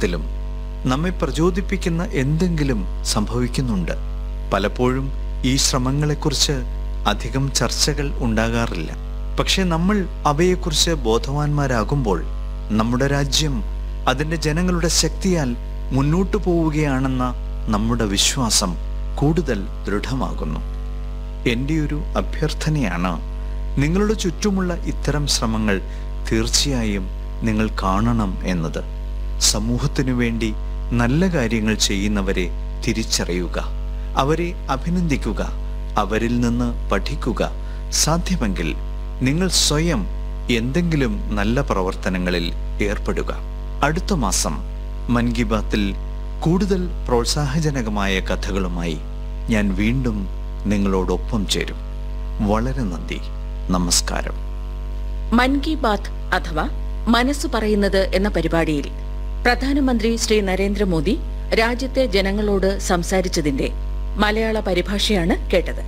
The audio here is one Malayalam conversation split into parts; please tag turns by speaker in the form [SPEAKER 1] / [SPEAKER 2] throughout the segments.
[SPEAKER 1] ലോകത്തിലും നമ്മെ പ്രചോദിപ്പിക്കുന്ന എന്തെങ്കിലും സംഭവിക്കുന്നുണ്ട് പലപ്പോഴും ഈ ശ്രമങ്ങളെക്കുറിച്ച് അധികം ചർച്ചകൾ ഉണ്ടാകാറില്ല പക്ഷെ നമ്മൾ അവയെക്കുറിച്ച് ബോധവാന്മാരാകുമ്പോൾ നമ്മുടെ രാജ്യം അതിൻ്റെ ജനങ്ങളുടെ ശക്തിയാൽ മുന്നോട്ടു പോവുകയാണെന്ന നമ്മുടെ വിശ്വാസം കൂടുതൽ ദൃഢമാകുന്നു എൻ്റെ ഒരു അഭ്യർത്ഥനയാണ് നിങ്ങളുടെ ചുറ്റുമുള്ള ഇത്തരം ശ്രമങ്ങൾ തീർച്ചയായും നിങ്ങൾ കാണണം എന്നത് സമൂഹത്തിനു വേണ്ടി നല്ല കാര്യങ്ങൾ ചെയ്യുന്നവരെ തിരിച്ചറിയുക അവരെ അഭിനന്ദിക്കുക അവരിൽ നിന്ന് പഠിക്കുക സാധ്യമെങ്കിൽ നിങ്ങൾ സ്വയം എന്തെങ്കിലും നല്ല പ്രവർത്തനങ്ങളിൽ ഏർപ്പെടുക അടുത്ത മാസം മൻ കി ബാത്തിൽ കൂടുതൽ പ്രോത്സാഹജനകമായ കഥകളുമായി ഞാൻ വീണ്ടും നിങ്ങളോടൊപ്പം ചേരും വളരെ നന്ദി നമസ്കാരം
[SPEAKER 2] മൻ കി ബാത്ത് അഥവാ മനസ്സു പറയുന്നത് എന്ന പരിപാടിയിൽ പ്രധാനമന്ത്രി ശ്രീ നരേന്ദ്രമോദി രാജ്യത്തെ ജനങ്ങളോട് സംസാരിച്ചതിന്റെ മലയാള പരിഭാഷയാണ് കേട്ടത്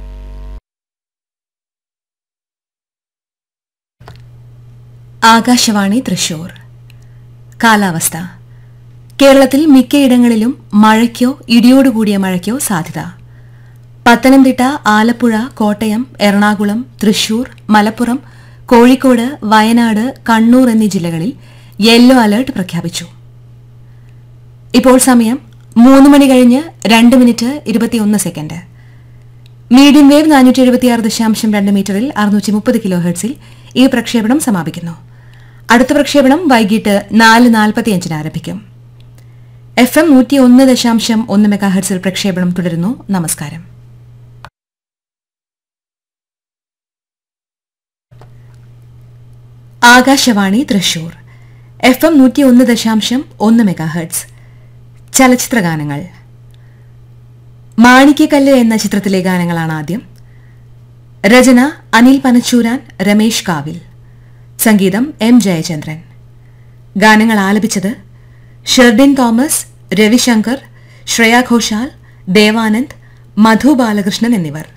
[SPEAKER 3] ആകാശവാണി തൃശൂർ കാലാവസ്ഥ കേരളത്തിൽ മിക്കയിടങ്ങളിലും മഴയ്ക്കോ ഇടിയോടുകൂടിയ മഴയ്ക്കോ സാധ്യത പത്തനംതിട്ട ആലപ്പുഴ കോട്ടയം എറണാകുളം തൃശൂർ മലപ്പുറം കോഴിക്കോട് വയനാട് കണ്ണൂർ എന്നീ ജില്ലകളിൽ യെല്ലോ അലർട്ട് പ്രഖ്യാപിച്ചു ഇപ്പോൾ സമയം മൂന്ന് മണി കഴിഞ്ഞ് രണ്ട് മിനിറ്റ് ഇരുപത്തിയൊന്ന് സെക്കൻഡ് മീഡിയം വേവ് നാനൂറ്റി എഴുപത്തിയാറ് ദശാംശം രണ്ട് മീറ്ററിൽ അറുന്നൂറ്റി മുപ്പത് കിലോ ഹെർട്സിൽ ഈ പ്രക്ഷേപണം സമാപിക്കുന്നു അടുത്ത പ്രക്ഷേപണം വൈകിട്ട് നാല് നാൽപ്പത്തിയഞ്ചിന് ആരംഭിക്കും എഫ് എം നൂറ്റി ഒന്ന് ദശാംശം ഒന്ന് മെഗാ ഹെർട്സിൽ പ്രക്ഷേപണം തുടരുന്നു നമസ്കാരം ആകാശവാണി തൃശൂർ എഫ് എം നൂറ്റി ഒന്ന് ദശാംശം ഒന്ന് മെഗാ ഹെർട്സ് ചലച്ചിത്രഗാനങ്ങൾ മാണിക്യക്കല്ല് എന്ന ചിത്രത്തിലെ ഗാനങ്ങളാണ് ആദ്യം രചന അനിൽ പനച്ചൂരാൻ രമേശ് കാവിൽ സംഗീതം എം ജയചന്ദ്രൻ ഗാനങ്ങൾ ആലപിച്ചത് ഷെർഡിൻ തോമസ് രവിശങ്കർ ശ്രേയ ഘോഷാൽ ദേവാനന്ദ് മധു ബാലകൃഷ്ണൻ എന്നിവർ